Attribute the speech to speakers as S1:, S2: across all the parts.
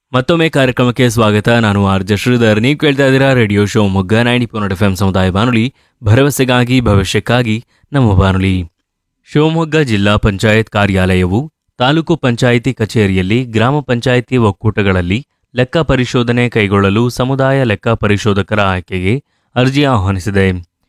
S1: ಮತ್ತೊಮ್ಮೆ ಕಾರ್ಯಕ್ರಮಕ್ಕೆ ಸ್ವಾಗತ ನಾನು ಆರ್ ಜೆ ಶ್ರೀಧರ್ ನೀವು ಕೇಳ್ತಾ ಇದ್ದೀರಾ ರೇಡಿಯೋ ಶೋ ಮೊಗ್ಗ ನೈಂಟಿ ಪೋನೆಟ್ ಎಫ್ ಎಂ ಸಮುದಾಯ ಬಾನುಲಿ ಭರವಸೆಗಾಗಿ ಭವಿಷ್ಯಕ್ಕಾಗಿ ನಮ್ಮ ಬಾನುಲಿ ಶಿವಮೊಗ್ಗ ಜಿಲ್ಲಾ ಪಂಚಾಯತ್ ಕಾರ್ಯಾಲಯವು ತಾಲೂಕು ಪಂಚಾಯಿತಿ ಕಚೇರಿಯಲ್ಲಿ ಗ್ರಾಮ ಪಂಚಾಯಿತಿ ಒಕ್ಕೂಟಗಳಲ್ಲಿ ಲೆಕ್ಕ ಪರಿಶೋಧನೆ ಕೈಗೊಳ್ಳಲು ಸಮುದಾಯ ಲೆಕ್ಕ ಪರಿಶೋಧಕರ ಆಯ್ಕೆಗೆ ಅರ್ಜಿ ಆಹ್ವಾನಿಸಿದೆ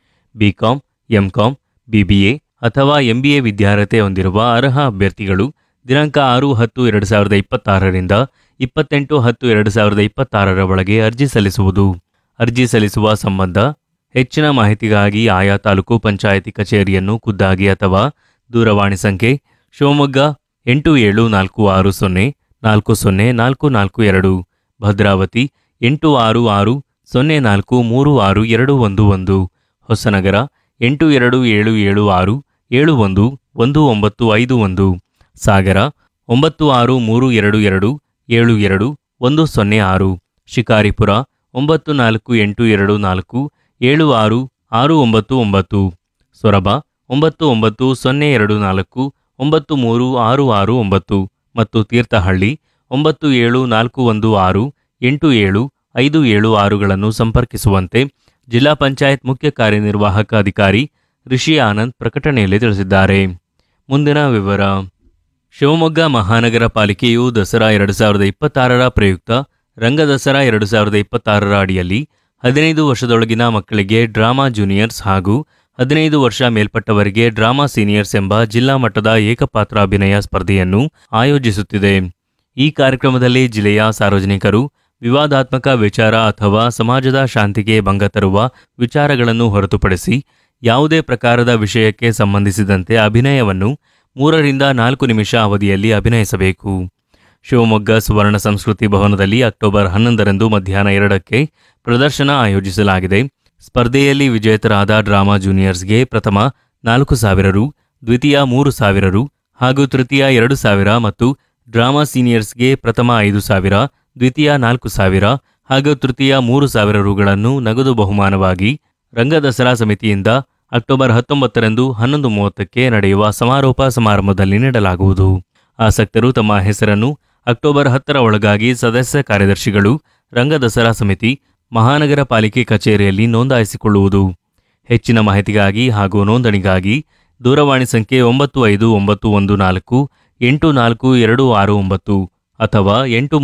S1: ಬಿಕಾಂ ಎಂಕಾಂ ಬಿಬಿಎ ಅಥವಾ ಎಂಬಿಎ ವಿದ್ಯಾರ್ಹತೆ ಹೊಂದಿರುವ ಅರ್ಹ ಅಭ್ಯರ್ಥಿಗಳು ದಿನಾಂಕ ಆರು ಹತ್ತು ಎರಡು ಸಾವಿರದ ಇಪ್ಪತ್ತಾರರಿಂದ ಇಪ್ಪತ್ತೆಂಟು ಹತ್ತು ಎರಡು ಸಾವಿರದ ಇಪ್ಪತ್ತಾರರ ಒಳಗೆ ಅರ್ಜಿ ಸಲ್ಲಿಸುವುದು ಅರ್ಜಿ ಸಲ್ಲಿಸುವ ಸಂಬಂಧ ಹೆಚ್ಚಿನ ಮಾಹಿತಿಗಾಗಿ ಆಯಾ ತಾಲೂಕು ಪಂಚಾಯಿತಿ ಕಚೇರಿಯನ್ನು ಖುದ್ದಾಗಿ ಅಥವಾ ದೂರವಾಣಿ ಸಂಖ್ಯೆ ಶಿವಮೊಗ್ಗ ಎಂಟು ಏಳು ನಾಲ್ಕು ಆರು ಸೊನ್ನೆ ನಾಲ್ಕು ಸೊನ್ನೆ ನಾಲ್ಕು ನಾಲ್ಕು ಎರಡು ಭದ್ರಾವತಿ ಎಂಟು ಆರು ಆರು ಸೊನ್ನೆ ನಾಲ್ಕು ಮೂರು ಆರು ಎರಡು ಒಂದು ಒಂದು ಹೊಸನಗರ ಎಂಟು ಎರಡು ಏಳು ಏಳು ಆರು ಏಳು ಒಂದು ಒಂದು ಒಂಬತ್ತು ಐದು ಒಂದು ಸಾಗರ ಒಂಬತ್ತು ಆರು ಮೂರು ಎರಡು ಎರಡು ಏಳು ಎರಡು ಒಂದು ಸೊನ್ನೆ ಆರು ಶಿಕಾರಿಪುರ ಒಂಬತ್ತು ನಾಲ್ಕು ಎಂಟು ಎರಡು ನಾಲ್ಕು ಏಳು ಆರು ಆರು ಒಂಬತ್ತು ಒಂಬತ್ತು ಸೊರಬ ಒಂಬತ್ತು ಒಂಬತ್ತು ಸೊನ್ನೆ ಎರಡು ನಾಲ್ಕು ಒಂಬತ್ತು ಮೂರು ಆರು ಆರು ಒಂಬತ್ತು ಮತ್ತು ತೀರ್ಥಹಳ್ಳಿ ಒಂಬತ್ತು ಏಳು ನಾಲ್ಕು ಒಂದು ಆರು ಎಂಟು ಏಳು ಐದು ಏಳು ಆರುಗಳನ್ನು ಸಂಪರ್ಕಿಸುವಂತೆ ಜಿಲ್ಲಾ ಪಂಚಾಯತ್ ಮುಖ್ಯ ಕಾರ್ಯನಿರ್ವಾಹಕ ಅಧಿಕಾರಿ ರಿಷಿ ಆನಂದ್ ಪ್ರಕಟಣೆಯಲ್ಲಿ ತಿಳಿಸಿದ್ದಾರೆ ಮುಂದಿನ ವಿವರ ಶಿವಮೊಗ್ಗ ಮಹಾನಗರ ಪಾಲಿಕೆಯು ದಸರಾ ಎರಡು ಸಾವಿರದ ಇಪ್ಪತ್ತಾರರ ಪ್ರಯುಕ್ತ ರಂಗ ದಸರಾ ಎರಡು ಸಾವಿರದ ಇಪ್ಪತ್ತಾರರ ಅಡಿಯಲ್ಲಿ ಹದಿನೈದು ವರ್ಷದೊಳಗಿನ ಮಕ್ಕಳಿಗೆ ಡ್ರಾಮಾ ಜೂನಿಯರ್ಸ್ ಹಾಗೂ ಹದಿನೈದು ವರ್ಷ ಮೇಲ್ಪಟ್ಟವರಿಗೆ ಡ್ರಾಮಾ ಸೀನಿಯರ್ಸ್ ಎಂಬ ಜಿಲ್ಲಾ ಮಟ್ಟದ ಏಕಪಾತ್ರ ಅಭಿನಯ ಸ್ಪರ್ಧೆಯನ್ನು ಆಯೋಜಿಸುತ್ತಿದೆ ಈ ಕಾರ್ಯಕ್ರಮದಲ್ಲಿ ಜಿಲ್ಲೆಯ ಸಾರ್ವಜನಿಕರು ವಿವಾದಾತ್ಮಕ ವಿಚಾರ ಅಥವಾ ಸಮಾಜದ ಶಾಂತಿಗೆ ಭಂಗ ತರುವ ವಿಚಾರಗಳನ್ನು ಹೊರತುಪಡಿಸಿ ಯಾವುದೇ ಪ್ರಕಾರದ ವಿಷಯಕ್ಕೆ ಸಂಬಂಧಿಸಿದಂತೆ ಅಭಿನಯವನ್ನು ಮೂರರಿಂದ ನಾಲ್ಕು ನಿಮಿಷ ಅವಧಿಯಲ್ಲಿ ಅಭಿನಯಿಸಬೇಕು ಶಿವಮೊಗ್ಗ ಸುವರ್ಣ ಸಂಸ್ಕೃತಿ ಭವನದಲ್ಲಿ ಅಕ್ಟೋಬರ್ ಹನ್ನೊಂದರಂದು ಮಧ್ಯಾಹ್ನ ಎರಡಕ್ಕೆ ಪ್ರದರ್ಶನ ಆಯೋಜಿಸಲಾಗಿದೆ ಸ್ಪರ್ಧೆಯಲ್ಲಿ ವಿಜೇತರಾದ ಡ್ರಾಮಾ ಜೂನಿಯರ್ಸ್ಗೆ ಪ್ರಥಮ ನಾಲ್ಕು ಸಾವಿರ ರು ದ್ವಿತೀಯ ಮೂರು ಸಾವಿರ ರು ಹಾಗೂ ತೃತೀಯ ಎರಡು ಸಾವಿರ ಮತ್ತು ಡ್ರಾಮಾ ಸೀನಿಯರ್ಸ್ಗೆ ಪ್ರಥಮ ಐದು ಸಾವಿರ ದ್ವಿತೀಯ ನಾಲ್ಕು ಸಾವಿರ ಹಾಗೂ ತೃತೀಯ ಮೂರು ಸಾವಿರ ರುಗಳನ್ನು ನಗದು ಬಹುಮಾನವಾಗಿ ರಂಗ ದಸರಾ ಸಮಿತಿಯಿಂದ ಅಕ್ಟೋಬರ್ ಹತ್ತೊಂಬತ್ತರಂದು ಹನ್ನೊಂದು ಮೂವತ್ತಕ್ಕೆ ನಡೆಯುವ ಸಮಾರೋಪ ಸಮಾರಂಭದಲ್ಲಿ ನೀಡಲಾಗುವುದು ಆಸಕ್ತರು ತಮ್ಮ ಹೆಸರನ್ನು ಅಕ್ಟೋಬರ್ ಹತ್ತರ ಒಳಗಾಗಿ ಸದಸ್ಯ ಕಾರ್ಯದರ್ಶಿಗಳು ರಂಗ ದಸರಾ ಸಮಿತಿ ಮಹಾನಗರ ಪಾಲಿಕೆ ಕಚೇರಿಯಲ್ಲಿ ನೋಂದಾಯಿಸಿಕೊಳ್ಳುವುದು ಹೆಚ್ಚಿನ ಮಾಹಿತಿಗಾಗಿ ಹಾಗೂ ನೋಂದಣಿಗಾಗಿ ದೂರವಾಣಿ ಸಂಖ್ಯೆ ಒಂಬತ್ತು ಐದು ಒಂಬತ್ತು ಒಂದು ನಾಲ್ಕು ಎಂಟು ನಾಲ್ಕು ಎರಡು ಆರು ಒಂಬತ್ತು ಅಥವಾ ಎಂಟು